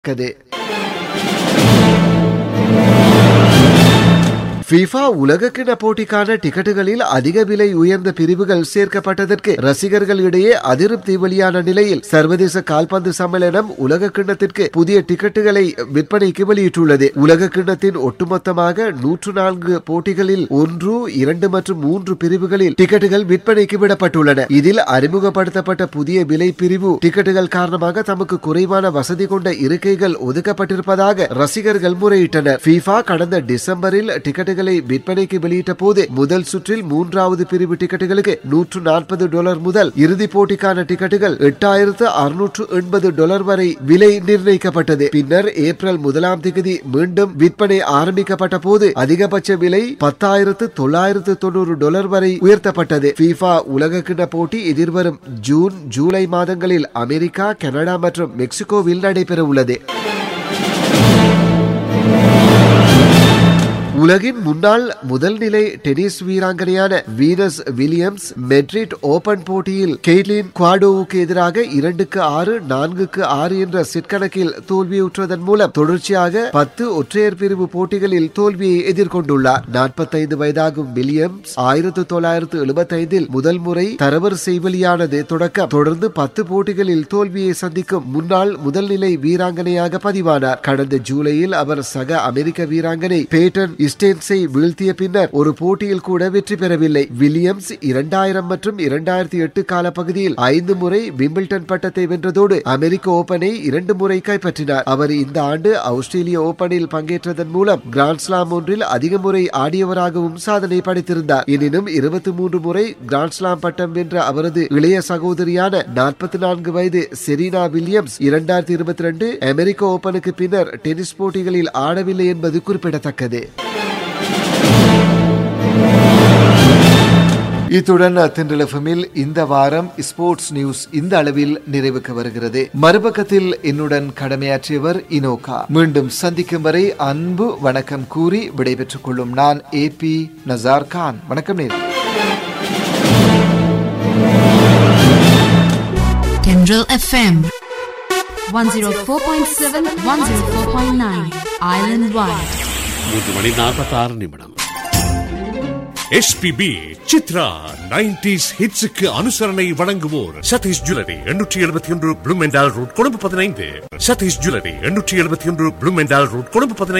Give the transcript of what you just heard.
கது FIFA உலகக்கிண போட்டிக்கான டிக்கெட்டுகளில் அதிக விலை உயர்ந்த பிரிவுகள் சேர்க்கப்பட்டதற்கு ரசிகர்கள் இடையே அதிருப்தி வெளியான நிலையில் சர்வதேச கால்பந்து சம்மேளனம் உலக கிண்ணத்திற்கு புதிய டிக்கெட்டுகளை விற்பனைக்கு வெளியிட்டுள்ளது உலக கிண்ணத்தின் ஒட்டுமொத்தமாக நூற்று நான்கு போட்டிகளில் ஒன்று இரண்டு மற்றும் மூன்று பிரிவுகளில் டிக்கெட்டுகள் விற்பனைக்கு விடப்பட்டுள்ளன இதில் அறிமுகப்படுத்தப்பட்ட புதிய விலை பிரிவு டிக்கெட்டுகள் காரணமாக தமக்கு குறைவான வசதி கொண்ட இருக்கைகள் ஒதுக்கப்பட்டிருப்பதாக ரசிகர்கள் முறையிட்டனர் FIFA கடந்த டிசம்பரில் டிக்கெட்டுகளை விற்பனைக்கு வெளியிட்ட போது முதல் சுற்றில் மூன்றாவது பிரிவு டிக்கெட்டுகளுக்கு நூற்று நாற்பது டாலர் முதல் இறுதிப் போட்டிக்கான டிக்கெட்டுகள் எட்டாயிரத்து அறுநூற்று எண்பது டாலர் வரை விலை நிர்ணயிக்கப்பட்டது பின்னர் ஏப்ரல் முதலாம் தேதி மீண்டும் விற்பனை ஆரம்பிக்கப்பட்ட போது அதிகபட்ச விலை பத்தாயிரத்து தொள்ளாயிரத்து தொண்ணூறு டாலர் வரை உயர்த்தப்பட்டது FIFA உலகக்கிண்ண போட்டி எதிர்வரும் ஜூன் ஜூலை மாதங்களில் அமெரிக்கா கனடா மற்றும் மெக்சிகோவில் நடைபெற உள்ளது உலகின் முன்னாள் முதல் நிலை டென்னிஸ் வீராங்கனையான வீனஸ் வில்லியம்ஸ் மெட்ரிட் ஓபன் போட்டியில் கெய்லின் குவாடோவுக்கு எதிராக இரண்டுக்கு ஆறு நான்குக்கு ஆறு என்ற செட் கணக்கில் தோல்வியுற்றதன் மூலம் தொடர்ச்சியாக பத்து ஒற்றையர் பிரிவு போட்டிகளில் தோல்வியை எதிர்கொண்டுள்ளார் நாற்பத்தைந்து வயதாகும் வில்லியம்ஸ் ஆயிரத்து தொள்ளாயிரத்து எழுபத்தி ஐந்தில் முதல் முறை தரவரிசை வெளியானது தொடக்கம் தொடர்ந்து பத்து போட்டிகளில் தோல்வியை சந்திக்கும் முன்னாள் முதல் நிலை வீராங்கனையாக பதிவானார் கடந்த ஜூலையில் அவர் சக அமெரிக்க வீராங்கனை பேட்டன் ஸ்டேன்ஸை வீழ்த்திய பின்னர் ஒரு போட்டியில் கூட வெற்றி பெறவில்லை வில்லியம்ஸ் இரண்டாயிரம் மற்றும் இரண்டாயிரத்தி எட்டு கால பகுதியில் ஐந்து முறை விம்பிள்டன் பட்டத்தை வென்றதோடு அமெரிக்க ஓபனை இரண்டு முறை கைப்பற்றினார் அவர் இந்த ஆண்டு ஆஸ்திரேலிய ஓபனில் பங்கேற்றதன் மூலம் கிராண்ட்ஸ்லாம் ஒன்றில் அதிக முறை ஆடியவராகவும் சாதனை படைத்திருந்தார் எனினும் இருபத்தி மூன்று முறை கிராண்ட்ஸ்லாம் பட்டம் வென்ற அவரது இளைய சகோதரியான நாற்பத்தி நான்கு வயது செரீனா வில்லியம்ஸ் இரண்டாயிரத்தி இருபத்தி ரெண்டு அமெரிக்க ஓபனுக்கு பின்னர் டென்னிஸ் போட்டிகளில் ஆடவில்லை என்பது குறிப்பிடத்தக்கது இத்துடன் திண்டலஃபமில் இந்த வாரம் ஸ்போர்ட்ஸ் நியூஸ் இந்த அளவில் நிறைவுக்கு வருகிறது மறுபக்கத்தில் என்னுடன் கடமையாற்றியவர் இனோகா மீண்டும் சந்திக்கும் வரை அன்பு வணக்கம் கூறி விடைபெற்றுக் கொள்ளும் நான் ஏ பி நசார் கான் வணக்கம் நேர் Tendril FM 104.7 104.9 Island Wide மூன்று மணி நாற்பத்தாறு நிமிடம் எஸ்பிபி சித்ரா நைன்டிஸ் ஹிட்ஸுக்கு அனுசரணை வழங்குவோர் சதீஷ் ஜுவல்லரி எண்ணூற்றி எழுபத்தி ஒன்று ப்ளூமெண்டால் ரோட் கொழும்பு பதினைந்து சதீஷ் ஜுவல்லரி எண்ணூற்றி எழுபத்தி ஒன்று ப்ளூமெண்டால் ரோட் கொழும்பு பதினைந்து